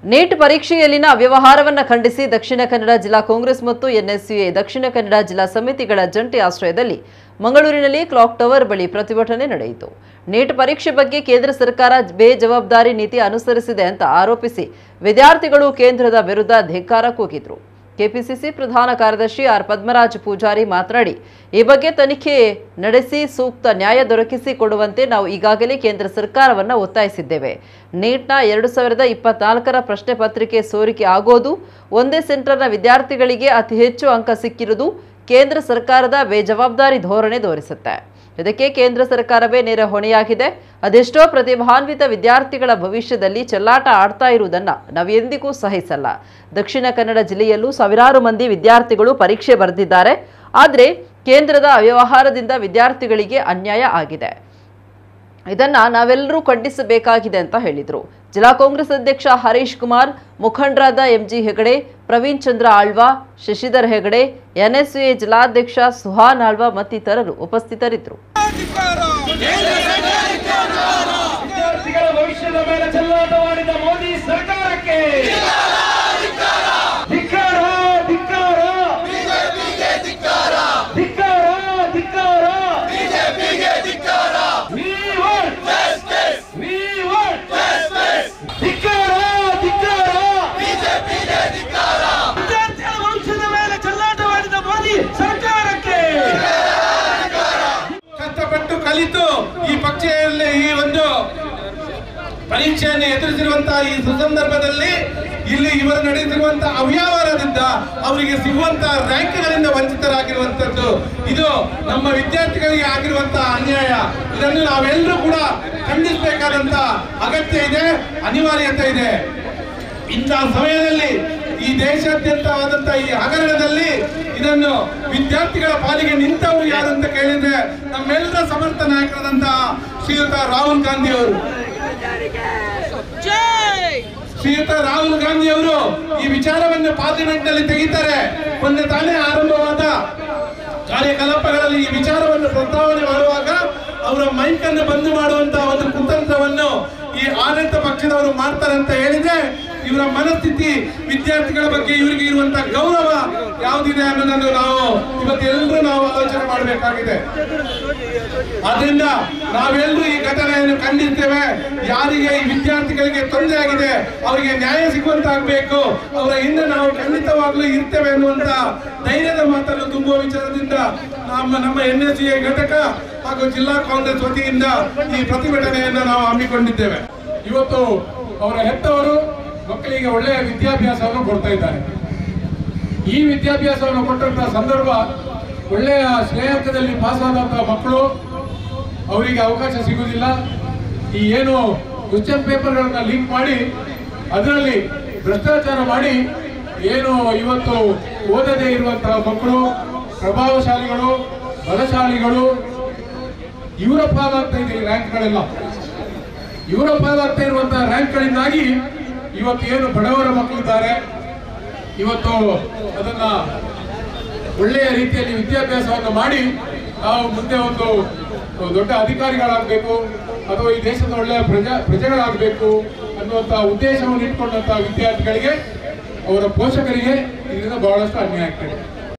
neat ಪರೀಕ್ಷೆಯಲ್ಲಿನ ಅವ್ಯವಹಾರವನ್ನ ಖಂಡಿಸಿ ದಕ್ಷಿಣ ಕನ್ನಡ ಜಿಲ್ಲಾ ಕಾಂಗ್ರೆಸ್ ಮತ್ತು ಎನ್ಎಸ್ಯುಎ ದಕ್ಷಿಣ ಕನ್ನಡ ಜಿಲ್ಲಾ ಸಮಿತಿಗಳ ಜಂಟಿ ಆಶ್ರಯದಲ್ಲಿ ಮಂಗಳೂರಿನಲ್ಲಿ ಕ್ಲಾಕ್ ಟವರ್ ಬಳಿ ಪ್ರತಿಭಟನೆ ನಡೆಯಿತು ನೀಟ್ ಪರೀಕ್ಷೆ ಬಗ್ಗೆ ಕೇಂದ್ರ ಸರ್ಕಾರ ಬೇಜವಾಬ್ದಾರಿ ನೀತಿ ಅನುಸರಿಸಿದೆ ಅಂತ ಆರೋಪಿಸಿ ವಿದ್ಯಾರ್ಥಿಗಳು ಕೇಂದ್ರದ ವಿರುದ್ಧ ಧಿಕ್ಕಾರ ಕೂಗಿದ್ರು ಕೆಪಿಸಿಸಿ ಪ್ರಧಾನ ಕಾರ್ಯದರ್ಶಿ ಆರ್ ಪದ್ಮರಾಜ್ ಪೂಜಾರಿ ಮಾತನಾಡಿ ಈ ಬಗ್ಗೆ ತನಿಖೆ ನಡೆಸಿ ಸೂಕ್ತ ನ್ಯಾಯ ದೊರಕಿಸಿ ಕೊಡುವಂತೆ ನಾವು ಈಗಾಗಲೇ ಕೇಂದ್ರ ಸರ್ಕಾರವನ್ನು ಒತ್ತಾಯಿಸಿದ್ದೇವೆ ನೀಟ್ನ ಎರಡು ಸಾವಿರದ ಇಪ್ಪತ್ನಾಲ್ಕರ ಪ್ರಶ್ನೆ ಪತ್ರಿಕೆ ಸೋರಿಕೆ ಆಗೋದು ಒಂದೇ ಸೆಂಟರ್ನ ವಿದ್ಯಾರ್ಥಿಗಳಿಗೆ ಅತಿ ಹೆಚ್ಚು ಅಂಕ ಸಿಕ್ಕಿರುವುದು ಕೇಂದ್ರ ಸರ್ಕಾರದ ಬೇಜವಾಬ್ದಾರಿ ಧೋರಣೆ ತೋರಿಸುತ್ತೆ ಇದಕ್ಕೆ ಕೇಂದ್ರ ಸರ್ಕಾರವೇ ನೇರ ಹೊಣೆಯಾಗಿದೆ ಅದೆಷ್ಟೋ ಪ್ರತಿಭಾನ್ವಿತ ವಿದ್ಯಾರ್ಥಿಗಳ ಭವಿಷ್ಯದಲ್ಲಿ ಚೆಲ್ಲಾಟ ಆಡ್ತಾ ಇರುವುದನ್ನ ನಾವು ಎಂದಿಗೂ ಸಹಿಸಲ್ಲ ದಕ್ಷಿಣ ಕನ್ನಡ ಜಿಲ್ಲೆಯಲ್ಲೂ ಸಾವಿರಾರು ಮಂದಿ ವಿದ್ಯಾರ್ಥಿಗಳು ಪರೀಕ್ಷೆ ಬರೆದಿದ್ದಾರೆ ಆದರೆ ಕೇಂದ್ರದ ಅವ್ಯವಹಾರದಿಂದ ವಿದ್ಯಾರ್ಥಿಗಳಿಗೆ ಅನ್ಯಾಯ ಆಗಿದೆ ಇದನ್ನ ನಾವೆಲ್ಲರೂ ಖಂಡಿಸಬೇಕಾಗಿದೆ ಅಂತ ಹೇಳಿದರು ಜಿಲ್ಲಾ ಕಾಂಗ್ರೆಸ್ ಅಧ್ಯಕ್ಷ ಹರೀಶ್ ಕುಮಾರ್ ಮುಖಂಡರಾದ ಎಂಜಿ ಹೆಗಡೆ ಪ್ರವೀಣ್ ಚಂದ್ರ ಆಳ್ವಾ ಶಶಿಧರ್ ಹೆಗಡೆ ಎನ್ಎಸ್ಯುಎ ಜಿಲ್ಲಾಧ್ಯಕ್ಷ ಸುಹಾನ್ ಆಳ್ವಾ ಮತ್ತಿತರರು ಉಪಸ್ಥಿತರಿದ್ದರು ವಿದ್ಯಾರ್ಥಿಗಳ ಭವಿಷ್ಯದ ಮೇಲೆ ಚೆಲ್ಲಾಟವಾಡಿದ ಮೋದಿ ಸರ್ಕಾರಕ್ಕೆ ಧಿಕ್ಕಾರ ಧಿಕ್ಕಾರ ಧಿಕ್ಕಾರ ಧಿಕ್ಕಾರ We want We want ಧಿಕ್ಕಾರ ಧಿಕ್ಕಾರ ವಿದ್ಯಾರ್ಥಿಗಳ ಭವಿಷ್ಯದ ಮೇಲೆ ಚೆಲ್ಲಾಟವಾಡಿದ ಮೋದಿ ಸರ್ಕಾರಕ್ಕೆ ಕಷ್ಟಪಟ್ಟು ಕಲಿತು ಈ ಪಕ್ಷದಲ್ಲಿ ಈ ಒಂದು ಪರೀಕ್ಷೆಯನ್ನು ಎದುರಿಸಿರುವಂತಹ ಈ ಸುಸಂದರ್ಭದಲ್ಲಿ ಇಲ್ಲಿ ಇವರು ನಡೆಸಿರುವಂತಹ ಅವ್ಯವಹಾರದಿಂದ ಅವರಿಗೆ ಸಿಗುವಂತಹ ರ್ಯಾಂಕ್ಗಳಿಂದ ವಂಚಿತರಾಗಿರುವಂತದ್ದು ಇದು ನಮ್ಮ ವಿದ್ಯಾರ್ಥಿಗಳಿಗೆ ಆಗಿರುವಂತಹ ಅನ್ಯಾಯ ಇದನ್ನು ನಾವೆಲ್ಲರೂ ಕೂಡ ಖಂಡಿಸಬೇಕಾದಂತ ಅಗತ್ಯ ಇದೆ ಅನಿವಾರ್ಯತೆ ಇದೆ ಇಂತಹ ಸಮಯದಲ್ಲಿ ಈ ದೇಶಾದ್ಯಂತವಾದಂತಹ ಈ ಹಗರಣದಲ್ಲಿ ಇದನ್ನು ವಿದ್ಯಾರ್ಥಿಗಳ ಪಾಲಿಗೆ ನಿಂತವರು ಯಾರು ಅಂತ ಕೇಳಿದ್ರೆ ನಮ್ಮೆಲ್ಲರ ಸಮರ್ಥ ನಾಯಕರಾದಂತಹ ಶ್ರೀಯುತ ರಾಹುಲ್ ಗಾಂಧಿ ಅವರು ಶ್ರೀಯುತ ರಾಹುಲ್ ಗಾಂಧಿ ಅವರು ಈ ವಿಚಾರವನ್ನು ಪಾರ್ಲಿಮೆಂಟ್ ನಲ್ಲಿ ತೆಗಿತಾರೆ ಮೊನ್ನೆ ತಾನೇ ಆರಂಭವಾದ ಕಾರ್ಯಕಲಾಪಗಳಲ್ಲಿ ಈ ವಿಚಾರವನ್ನು ಪ್ರಸ್ತಾವನೆ ಮಾಡುವಾಗ ಅವರ ಮೈಕ್ ಅನ್ನು ಬಂದ್ ಮಾಡುವಂತಹ ಒಂದು ಕುತಂತ್ರವನ್ನು ಈ ಆಡಳಿತ ಪಕ್ಷದವರು ಮಾಡ್ತಾರೆ ಅಂತ ಹೇಳಿದ್ರೆ ಇವರ ಮನಸ್ಥಿತಿ ವಿದ್ಯಾರ್ಥಿಗಳ ಬಗ್ಗೆ ಇವರಿಗೆ ಇರುವಂತಹ ಗೌರವ ಯಾವುದಿದೆ ಅನ್ನೋದನ್ನು ನಾವು ಇವತ್ತು ಎಲ್ಲರೂ ನಾವು ಆಲೋಚನೆ ಮಾಡಬೇಕಾಗಿದೆ ಆದ್ರಿಂದ ನಾವೆಲ್ಲರೂ ಈ ಘಟನೆಯನ್ನು ಖಂಡಿಸ್ತೇವೆ ಯಾರಿಗೆ ಈ ವಿದ್ಯಾರ್ಥಿಗಳಿಗೆ ತೊಂದರೆ ಆಗಿದೆ ಅವರಿಗೆ ನ್ಯಾಯ ಸಿಗುವಂತಾಗಬೇಕು ಅವರ ಹಿಂದೆ ನಾವು ಖಂಡಿತವಾಗ್ಲೂ ಇರ್ತೇವೆ ಅನ್ನುವಂತ ಧೈರ್ಯದ ಮಾತನ್ನು ತುಂಬುವ ವಿಚಾರದಿಂದ ನಮ್ಮ ನಮ್ಮ ಎನ್ ಎಸ್ ಘಟಕ ಹಾಗೂ ಜಿಲ್ಲಾ ಕಾಂಗ್ರೆಸ್ ವತಿಯಿಂದ ಈ ಪ್ರತಿಭಟನೆಯನ್ನು ನಾವು ಹಮ್ಮಿಕೊಂಡಿದ್ದೇವೆ ಇವತ್ತು ಅವರ ಹೆತ್ತವರು ಮಕ್ಕಳಿಗೆ ಒಳ್ಳೆಯ ವಿದ್ಯಾಭ್ಯಾಸವನ್ನು ಕೊಡ್ತಾ ಇದ್ದಾರೆ ಈ ವಿದ್ಯಾಭ್ಯಾಸವನ್ನು ಕೊಟ್ಟಂತಹ ಸಂದರ್ಭ ಒಳ್ಳೆಯ ಶ್ರೇಯಾಂಕದಲ್ಲಿ ಪಾಸ್ ಆದಂತಹ ಮಕ್ಕಳು ಅವರಿಗೆ ಅವಕಾಶ ಸಿಗುವುದಿಲ್ಲ ಈ ಏನು ಕ್ವಶನ್ ಪೇಪರ್ಗಳನ್ನ ಲೀಕ್ ಮಾಡಿ ಅದರಲ್ಲಿ ಭ್ರಷ್ಟಾಚಾರ ಮಾಡಿ ಏನು ಇವತ್ತು ಓದದೇ ಇರುವಂತಹ ಮಕ್ಕಳು ಪ್ರಭಾವಶಾಲಿಗಳು ಬಲಶಾಲಿಗಳು ಇವರ ಪಾಲಾಗ್ತಾ ಇದೆ ಈ ರ್ಯಾಂಕ್ಗಳೆಲ್ಲ ಇವರ ಪಾಲಾಗ್ತಾ ಇರುವಂತಹ ರ್ಯಾಂಕ್ಗಳಿಂದಾಗಿ ಇವತ್ತು ಏನು ಬಡವರ ಮಕ್ಕಳಿದ್ದಾರೆ ಇವತ್ತು ಅದನ್ನ ಒಳ್ಳೆಯ ರೀತಿಯಲ್ಲಿ ವಿದ್ಯಾಭ್ಯಾಸವನ್ನು ಮಾಡಿ ನಾವು ಮುಂದೆ ಒಂದು ದೊಡ್ಡ ಅಧಿಕಾರಿಗಳಾಗಬೇಕು ಅಥವಾ ಈ ದೇಶದ ಒಳ್ಳೆಯ ಪ್ರಜಾ ಪ್ರಜೆಗಳಾಗಬೇಕು ಅನ್ನುವಂತಹ ಉದ್ದೇಶವನ್ನು ಇಟ್ಕೊಂಡಂತಹ ವಿದ್ಯಾರ್ಥಿಗಳಿಗೆ ಅವರ ಪೋಷಕರಿಗೆ ಇದರಿಂದ ಬಹಳಷ್ಟು ಅನ್ಯಾಯ ಆಗ್ತದೆ